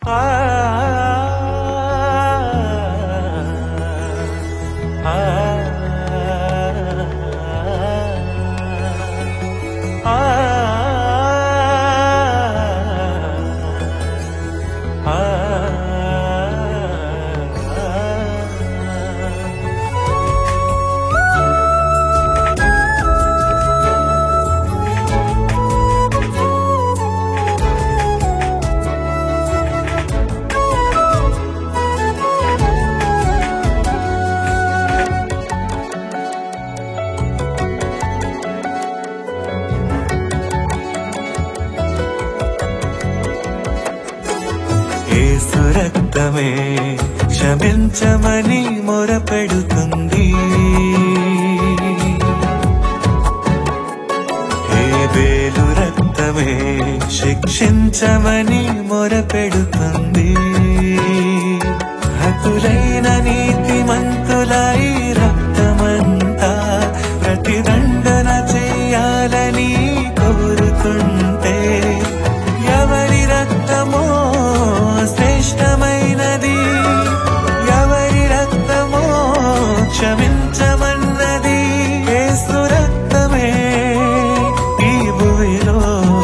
ఏసు రక్తమే క్షమించమని మొరపెడుతుంది ఏ వేలు రక్తమే శిక్షించమని మొరపెడుతుంది హతులైన నీతిమంతులై రక్తమంతా ప్రతిదండన చేయాలని కోరుతుంటే ఎవరి రక్తమో శ్రేష్టమైనది ఎవరి రక్తమో క్షమించమన్నది యేసు రక్తమే ఈ భూమిలో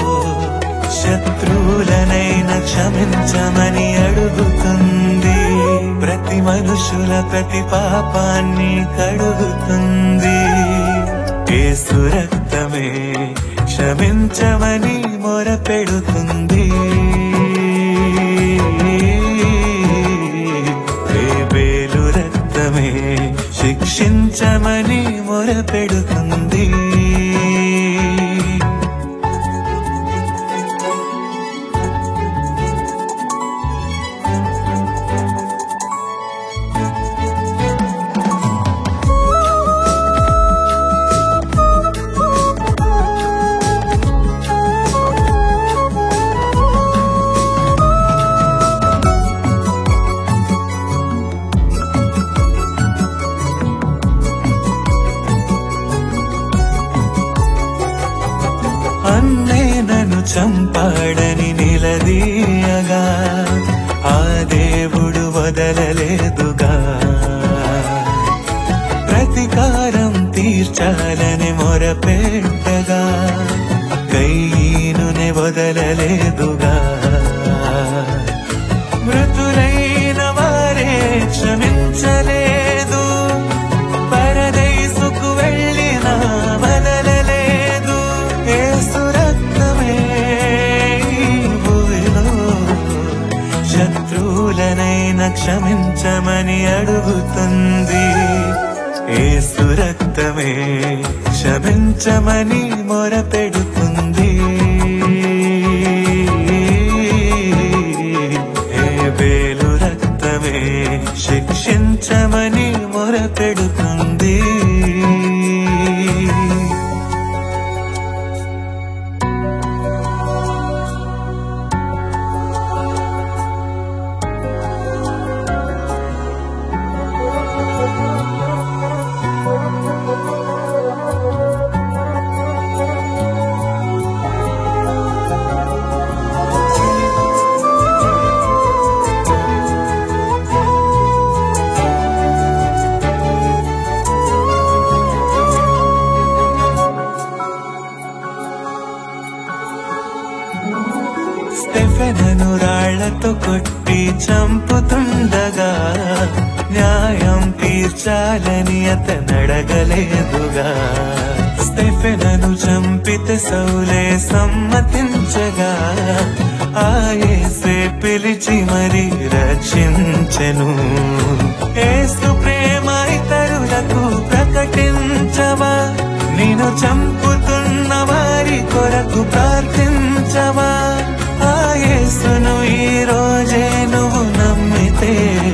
శత్రువులనైన క్షమించమని అడుగుతుంది ప్రతి మనుషుల ప్రతి పాపాన్ని కడుగుతుంది యేసు రక్తమే క్షమించమని మొరపెడుతుంది వేలు రక్తమే శిక్షించమని మొరపెడుతుంది అన్నే నన్ను చంపాడని నిలదీయగా ఆ దేవుడు వదలలేదుగా ప్రతీకారం తీర్చాలని మొరపెట్టగా కయ్యనునే వదలలేదుగా మృతులైన వారే క్షమించలేదు పరదైసుకు వెళ్ళిన వదలలేదు యేసు రక్తమే ఈ భూమిలో శత్రువులనైన క్షమించమని అడుగుతుంది యేసు రక్తమే క్షమించమని మొరపెడుతుంది ఏ వేలు రక్తమే శిక్షించమని మొరపెడుతుంది స్టెఫెనను రాళ్లతో కొట్టి చంపుతుండగా న్యాయం తీర్చాలని అతనడగలేదుగా స్టెఫెనను చంపితే సౌలే సమ్మతించగా ఆయేసే పిలిచి మరి రక్షించెను ఏసు ప్రేమ ఇతరులకు ప్రకటించవా నేను చంపుతున్న వారి కొరకు ప్రార్థించవా ఆ యేసును ఈ రోజే నువ్వు నమ్మితే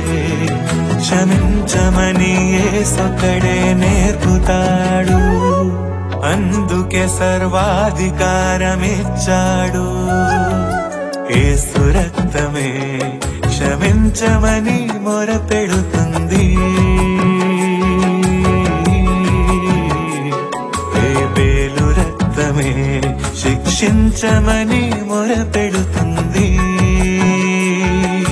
క్షమించమని యేసొక్కడే నేర్పుతాడు అందుకే సర్వాధికారమిచ్చాడు యేసు రక్తమే క్షమించమని మొరపెడుతుంది ఏ వేలు రక్తమే శిక్షించమని మొరపెడుతుంది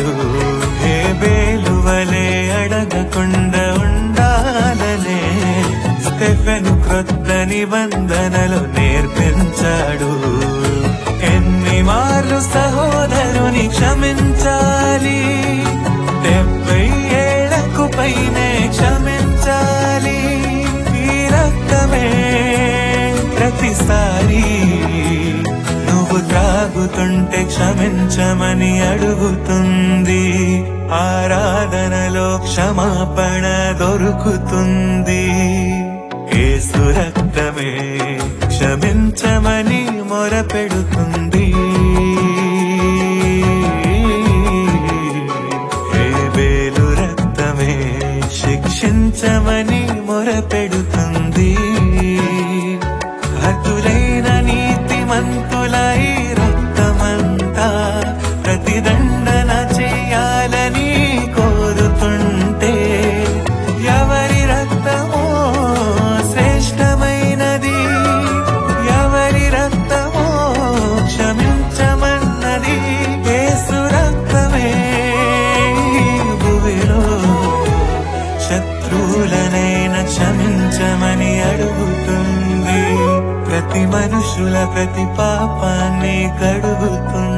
ఏ బేలువలే అడగకుండా ఉండాలనే స్టెఫెన్ క్రొత్త నిబంధనలు నేర్పించాడు ఎన్ని మార్లు సహోదరుని క్షమించాలి డెబ్బై ఏళ్లకు పైనే క్షమించాలి ఈ రక్తమే ప్రతిసారి నువ్వు త్రాగుతుంటే క్షమించమని అడుగుతుంది ఆరాధనలో క్షమాపణ దొరుకుతుంది ఏసు రక్తమే క్షమించమని మొరపెడుతుంది హేబేలు రక్తమే శిక్షించమని మొరపెడుతుంది హతులైన నీతిమంతులై రక్తమంతా ప్రతిదండన చేయాలని కోరుతుంటే ఎవరి రక్తమో శ్రేష్టమైనది ఎవరి రక్తమో క్షమించమన్నది యేసు రక్తమే భువిలో శత్రువులనైనా క్షమించమని అడుగుతుంది ప్రతి మనుషుల ప్రతి పాపాన్ని కడుగుతుంది